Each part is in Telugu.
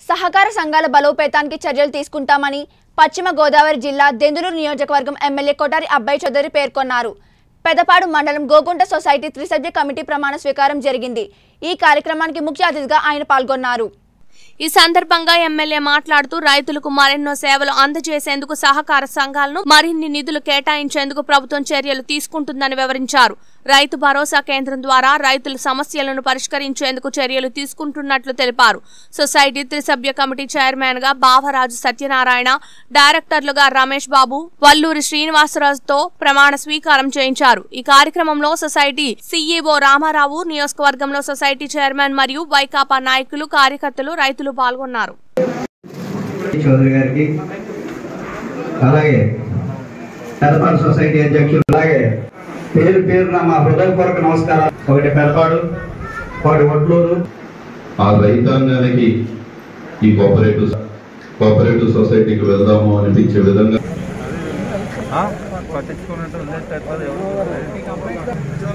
సహకార సంఘాల బలోపేతానికి చర్యలు తీసుకుంటామని పశ్చిమ గోదావరి జిల్లా దెందులూరు నియోజకవర్గం ఎమ్మెల్యే కొటారి అబ్బాయి చౌదరి పేర్కొన్నారు పెదపాడు మండలం గోగుంట సొసైటీ త్రిసభ్య కమిటీ ప్రమాణ స్వీకారం జరిగింది ఈ కార్యక్రమానికి ముఖ్య అతిథిగా ఆయన పాల్గొన్నారు ఈ సందర్భంగా ఎమ్మెల్యే మాట్లాడుతూ రైతులకు మరెన్నో సేవలు అందజేసేందుకు సహకార సంఘాలను మరిన్ని నిధులు కేటాయించేందుకు ప్రభుత్వం చర్యలు తీసుకుంటుందని వివరించారు రైతు భరోసా కేంద్రం ద్వారా రైతుల సమస్యలను పరిష్కరించేందుకు చర్యలు తీసుకుంటున్నట్లు తెలిపారు సొసైటీ త్రిసభ్య కమిటీ చైర్మన్ గా బావరాజు సత్యనారాయణ డైరెక్టర్లుగా రమేష్ బాబు వల్లూరి శ్రీనివాసరాజుతో ప్రమాణ స్వీకారం చేయించారు ఈ కార్యక్రమంలో సొసైటీ సీఈఓ రామారావు నియోజకవర్గంలో సొసైటీ చైర్మన్ మరియు వైకాపా నాయకులు కార్యకర్తలు రైతులు పాల్గొన్నారు చౌదరి గారికి అలాగే పెదపాడు సొసైటీ అధ్యక్షులు అలాగే పేరు పేరున మా హృదయపూర్వక నమస్కారాలు ఒకటి పెదపాడు ఒకటి ఒడ్లూరు ఆ రైతాంగానికి ఈ కోఆపరేటివ్ కోఆపరేటివ్ సొసైటీకి వెళ్దాము అనిపించే విధంగా పట్టించుకున్నట్టు ఉండేటట్టు ఎవరు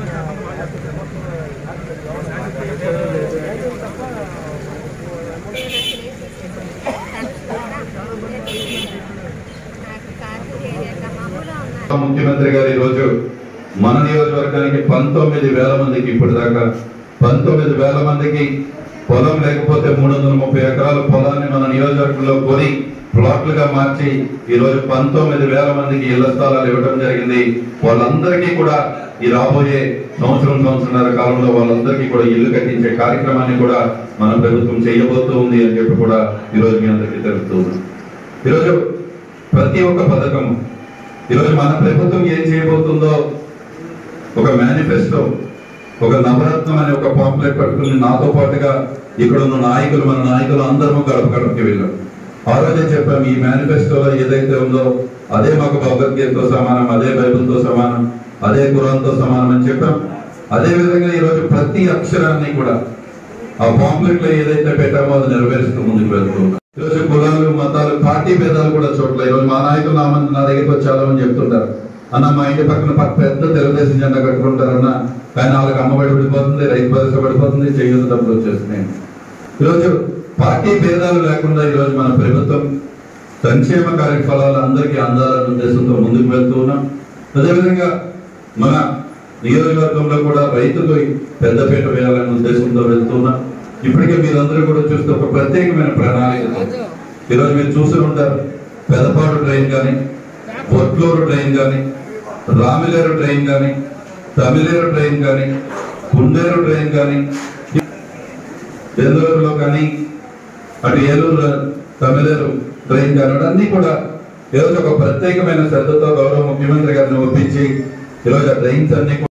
ముఖ్యమంత్రి గారు ఈ రోజు మన నియోజకవర్గానికి పంతొమ్మిది వేల మందికి ఇప్పటిదాకా పంతొమ్మిది వేల మందికి పొలం లేకపోతే మూడు వందల ముప్పై ఎకరాల పొలాన్ని మన నియోజకవర్గంలో కొని ప్లాట్లుగా మార్చి ఈ రోజు పంతొమ్మిది వేల మందికి ఇళ్ల స్థలాలు ఇవ్వడం జరిగింది వాళ్ళందరికీ కూడా ఈ రాబోయే సంవత్సరం సంవత్సరాల కాలంలో వాళ్ళందరికీ కూడా ఇల్లు కట్టించే కార్యక్రమాన్ని కూడా మన ప్రభుత్వం చేయబోతూ ఉంది అని చెప్పి కూడా ఈ రోజు మీ అందరికీ తెలుస్తూ ఉంది ఈరోజు ప్రతి ఒక్క పథకం ఈరోజు మన ప్రభుత్వం ఏం చేయబోతుందో ఒక మేనిఫెస్టో ఒక నవరత్నం అనే ఒక పాంప్లెట్ పట్టుకుని నాతో పాటుగా ఇక్కడ ఉన్న నాయకులు మన నాయకులు అందరము గడప గడపకి వెళ్ళాం ఆ రోజే చెప్పాం ఈ మేనిఫెస్టోలో ఏదైతే ఉందో అదే మాకు భగవద్గీతతో సమానం అదే బైబిల్తో సమానం అదే కురాన్తో సమానం అని చెప్పాం అదే విధంగా ఈరోజు ప్రతి అక్షరాన్ని కూడా ఆ పాంప్లెట్ లో ఏదైతే పెట్టామో అది నెరవేరుస్తూ ముందుకు వెళ్తూ ఉన్నాం ఈరోజు కులాలు మతాలు పార్టీ భేదాలు కూడా చోట్ల ఈరోజు మా నాయకులు నా మంది నా దగ్గరికి వచ్చి చాలా మంది చెప్తుంటారు అన్న మా ఇంటి పక్కన పక్క పెద్ద తెలుగుదేశం జెండా కట్టుకుంటారన్న కానీ వాళ్ళకి అమ్మబడి పడిపోతుంది రైతు భరోసా పడిపోతుంది చేయూత డబ్బులు వచ్చేస్తున్నాయి ఈరోజు పార్టీ భేదాలు లేకుండా ఈరోజు మన ప్రభుత్వం సంక్షేమ కార్యక్రమాలు అందరికీ అందాలన్న ఉద్దేశంతో ముందుకు వెళ్తూ ఉన్నాం అదేవిధంగా మన నియోజకవర్గంలో కూడా రైతులు పెద్దపీట వేయాలనే ఉద్దేశంతో వెళ్తున్నాం ఇప్పటికే మీరందరూ కూడా చూస్తే ఒక ప్రత్యేకమైన ప్రణాళిక ఈరోజు మీరు చూసి ఉంటారు పెదపాడు ట్రైన్ కానీ బొట్లూరు ట్రైన్ కానీ రామిలేరు ట్రైన్ కానీ తమిళేరు ట్రైన్ కానీ కుండేరు ట్రైన్ కానీ బెంగళూరులో కానీ అటు ఏలూరు తమిళేరు ట్రైన్ కానీ అన్ని కూడా ఈరోజు ఒక ప్రత్యేకమైన శ్రద్ధతో గౌరవ ముఖ్యమంత్రి గారిని ఒప్పించి ఈరోజు ఆ ట్రైన్స్ అన్ని కూడా